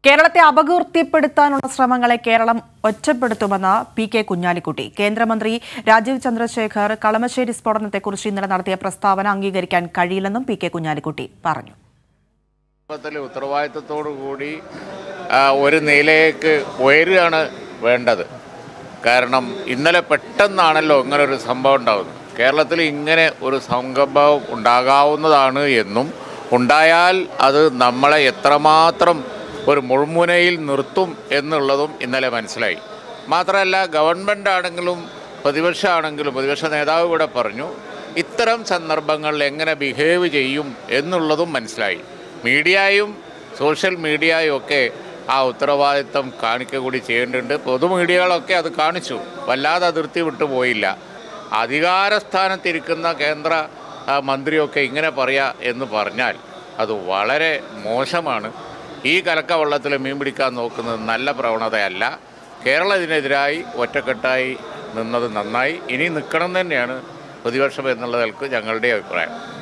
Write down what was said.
കേരളത്തെ അപകീർത്തിപ്പെടുത്താനുള്ള ശ്രമങ്ങളെ കേരളം ഒറ്റപ്പെടുത്തുമെന്ന് പി കെ കുഞ്ഞാലിക്കുട്ടി കേന്ദ്രമന്ത്രി രാജീവ് ചന്ദ്രശേഖർ കളമശ്ശേരി സ്ഫോടനത്തെക്കുറിച്ച് ഇന്നലെ നടത്തിയ പ്രസ്താവന അംഗീകരിക്കാൻ കഴിയില്ലെന്നും പി കെ കുഞ്ഞാലിക്കുട്ടി പറഞ്ഞു കുടുംബത്തിലെ ഉത്തരവാദിത്തത്തോടു കൂടി ആ, ഒരു നിലയിലേക്ക് ഉയരുകയാണ് വേണ്ടത് കാരണം ഇന്നലെ പെട്ടെന്നാണല്ലോ ഇങ്ങനെ ഒരു സംഭവം ഉണ്ടാകുന്നത് കേരളത്തിൽ ഇങ്ങനെ ഒരു സംഭവം ഉണ്ടാകാവുന്നതാണ് എന്നും ഉണ്ടായാൽ അത് നമ്മളെ എത്രമാത്രം ഒരു മുൾമുനയിൽ നിർത്തും എന്നുള്ളതും ഇന്നലെ മനസ്സിലായി മാത്രമല്ല ഗവൺമെൻറ് ആണെങ്കിലും പ്രതിപക്ഷമാണെങ്കിലും പ്രതിപക്ഷ നേതാവ് ഇവിടെ പറഞ്ഞു ഇത്തരം സന്ദർഭങ്ങളിൽ എങ്ങനെ ബിഹേവ് ചെയ്യും എന്നുള്ളതും മനസ്സിലായി മീഡിയയും സോഷ്യൽ മീഡിയയും ഒക്കെ ആ ഉത്തരവാദിത്തം കാണിക്കുക കൂടി ചെയ്യേണ്ടതുണ്ട് പൊതുമീഡിയകളൊക്കെ അത് കാണിച്ചു വല്ലാതെ അതിർത്തി വിട്ടു പോയില്ല അധികാരസ്ഥാനത്തിരിക്കുന്ന കേന്ദ്ര ആ, മന്ത്രിയൊക്കെ ഇങ്ങനെ പറയാ എന്ന് പറഞ്ഞാൽ അത് വളരെ മോശമാണ് ഈ കലക്കവെള്ളത്തിൽ മീൻ പിടിക്കാൻ നോക്കുന്നത് നല്ല പ്രവണതയല്ല കേരളം ഇതിനെതിരായി ഒറ്റക്കെട്ടായി നിന്നത് നന്നായി ഇനി നിൽക്കണം തന്നെയാണ് പ്രതിപക്ഷം എന്നുള്ള നിലക്ക് ഞങ്ങളുടെ അഭിപ്രായം